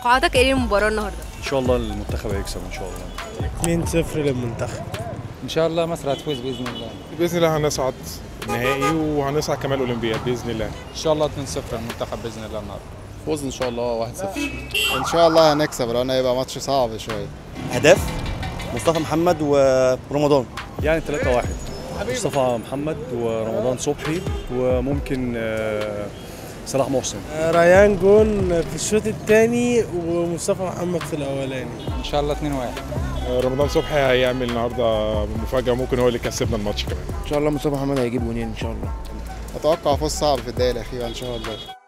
توقعاتك ايه للمباراه النهارده ان شاء الله المنتخب هيكسب ان شاء الله 2-0 للمنتخب ان شاء الله مصر هتفوز باذن الله باذن الله هنصعد نهائي وهنصعد كمان اولمبياد باذن الله ان شاء الله 2-0 المنتخب باذن الله النهارده فوز ان شاء الله 1-0 ان شاء الله هنكسب لان هيبقى ماتش صعب شويه اهداف مصطفى محمد ورمضان يعني 3 1 مصطفى محمد ورمضان صبحي وممكن آه، صلاح محسن ريان جون في الشوط الثاني ومصطفى محمد في الاولاني ان شاء الله 2-1 رمضان صبحي هيعمل النهارده مفاجاه ممكن هو اللي يكسبنا الماتش كمان ان شاء الله مصطفى محمد هيجيب جونين ان شاء الله اتوقع فوز صعب في الدقيقه الاخيره ان شاء الله